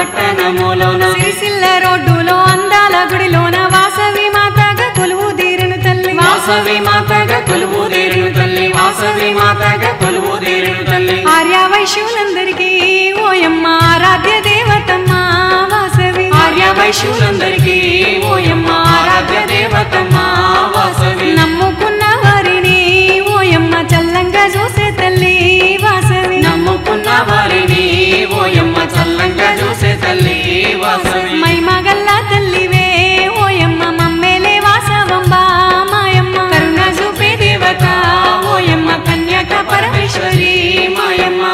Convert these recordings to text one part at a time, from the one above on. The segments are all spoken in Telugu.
పట్టణములోన సిరిసిల్ల రోడ్డులో అందాల గుడిలోన వాసవి మాతగా కొలువు తీరును తల్లి వాసవి మాతగా కొలువు దేరును తల్లి వాసవి మాతగా కొలువు దేరును తల్లి ఆర్య వైశ్యులందరికీ ఓయమ్మ ఆరాధ్య దేవతమ్మ వాసవి ఆర్య వైశ్యులందరికీ ఓయమ్మ ఆరాధ్య దేవతమ్మ వాసవి నమ్ముకున్న వారిని ఓయమ్మ చల్లంగా చూసే తల్లి వాసవి నమ్ముకున్న వారిని ఓయమ్మ చల్లంగా చూసే తల్లి వాసవి మైమగల్ల తల్లివే ఓయమ్మ మమ్మేలే వాసవంబ మాయమ్మ కరుణ చూపే దేవత ఓయమ్మ కన్యక పరమేశ్వరి మాయమ్మ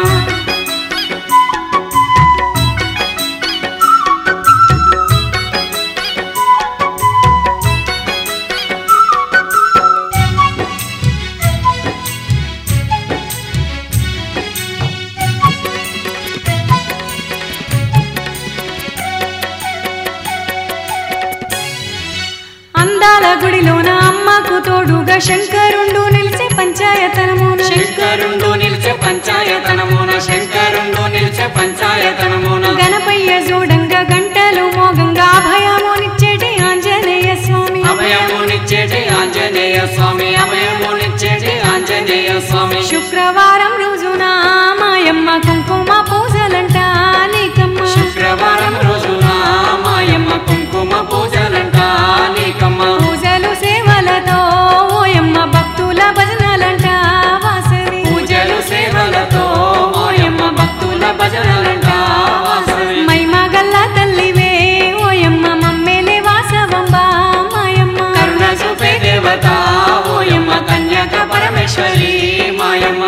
అందాల గుడిలోన అమ్మకు తోడుగా శంకరుండు నిలిచే పంచాయతనమున శంకరుండు నిలిచే పంచాయతనమున శంకరుండు నిలిచే పంచాయతనమున గణపయ్య చూడంగా గంటలు మోగంగా అభయమునిచ్చేటి ఆంజనేయ స్వామి అభయమునిచ్చేటి ఆంజనేయ స్వామి అభయమునిచ్చేటి ఆంజనేయ స్వామి శుక్రవారం రోజున మాయమ్మ కుంకుమ పూజలంట నీకమ్మ శుక్రవారం రోజున మాయమ్మ కుంకుమ పూజలంట నీకమ్మ పూజలు సేవలతో ఓయమ్మ భక్తుల భజనలంట వాసవి పూజలు సేవలతో మాయమ్మ భక్తుల భజనలంట వాసవి మైమగల్ల తల్లివే ఓయమ్మ మమ్మేలే వాసవంబ మాయమ్మ కరుణ చూపే దేవత ఓయమ్మ కన్యక పరమేశ్వరి మాయమ్మ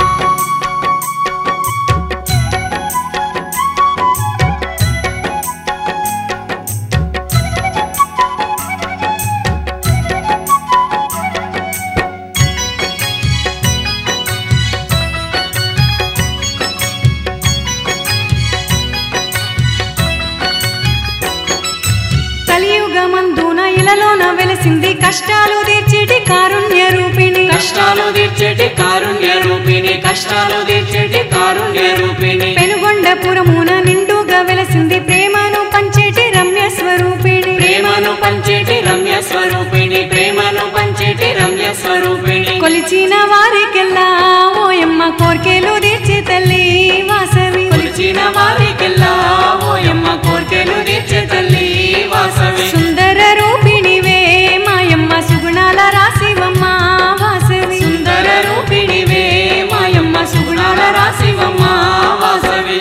కలియుగమందున ఇలలోన వెలసింది కష్టాలు తీర్చేటి కారుణ్య రూపిణి కష్టాలు తీర్చేటి కారుణ్య రూపిణి కష్టాలు తీర్చేటి కారుణ్య రూపిణి పెనుగొండపురమున నిండుగా వెలసింది ప్రేమను పంచేటి రమ్య స్వరూపిణి ప్రేమను పంచేటి రమ్య స్వరూపిణి ప్రేమను పంచేటి రమ్య స్వరూపిణి కొలిచిన వారికెల్లా ఓయమ్మ కోర్కెలు తీర్చి తల్లి వాసవి కొలిచిన వారికెల్లా ఓయమ్మ కోర్కెలు తీర్చే తల్లి వాసవి సుందర రూపిణివే మాయమ్మ సుగుణాల రాశివమ్మ వాసవి సుందర రూపిణివే మాయమ్మ సుగుణాల రాశివమ్మ వాసవి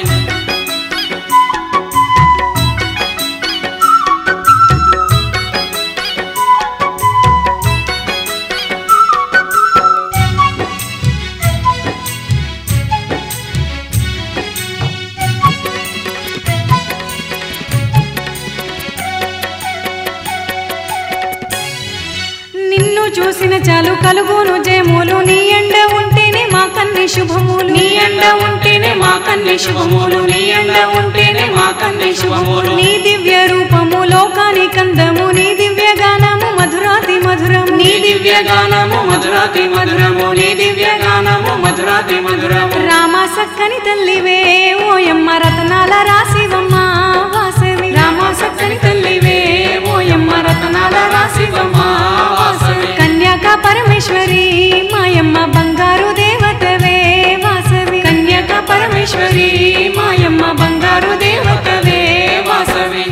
నిన్ను చూసిన చాలు కలుగును జయములు నీ ఎండ ఉంటేనే మా కన్ని శుభములు నీ ఎండ ఉంటేనే మా కన్ని శుభములు నీ ఎండ ఉంటేనే మా కన్ని శుభములు నీ దివ్య రూపము లోకాని కందము నీ దివ్య గానము మధురాతి మధురము నీ దివ్య గానము మధురాతి మధురము నీ దివ్య గానము మధురాతి మధురము రామ సక్కని తల్లివే ఓయమ్మ రతనాల రాశివమ్మ వాసవి రామ సక్కని తల్లివే ఓయమ్మ రతనాల రాశివమ్మ వాసవి కన్యాక పరమేశ్వరి మాయమ్మ బంగారు దేవతవే వాసవి కన్యక పరమేశ్వరి మాయమ్మ బంగారు దేవతవే వాసవి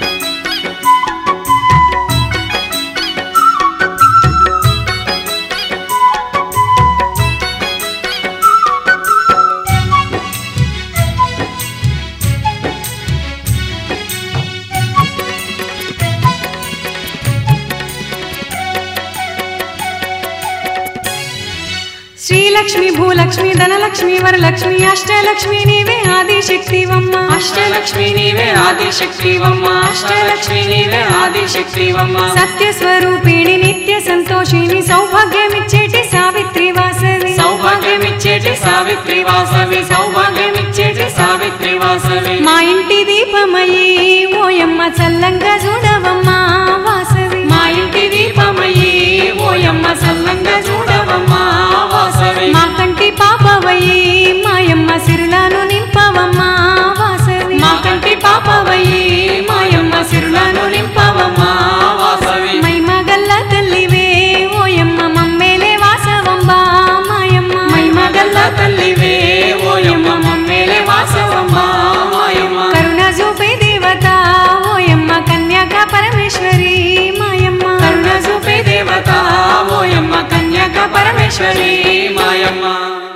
శ్రీలక్ష్మి భూలక్ష్మి ధనలక్ష్మి వరలక్ష్మి అష్టలక్ష్మి నీవే ఆదిశక్తివమ్మ అష్టలక్ష్మి నీవే ఆదిశక్తివమ్మ అష్టలక్ష్మి నీవే ఆదిశక్తివమ్మ సత్యస్వరూపిణి నిత్య సంతోషిని సౌభాగ్యమిచ్చేటి సావిత్రి వాసవి సౌభాగ్యమిచ్చేటి సావిత్రి వాసవి సౌభాగ్యమిచ్చేటి సావిత్రి వాసవి మా ఇంటి దీపమయ్యి ఓయమ్మ చల్లంగా చూడవమ్మా వాసవి మా ఇంటి దీపమయ్యి ఓయమ్మ సల్లంగా చూడవమ్మా వాసవి మా కంటి పాపవయ్యి మాయమ్మ సిరులను నింపవమ్మా వాసవి మా కంటి పాపవ తల్లివే ఓయమ్మ మమ్మేలే వాసవమ్మ మాయమ్మ కరుణ చూపే దేవత ఓయమ్మ కన్యాక పరమేశ్వరి మాయమ్మ కరుణ చూపే దేవత ఓయమ్మ కన్యాక పరమేశ్వరి మాయమ్మ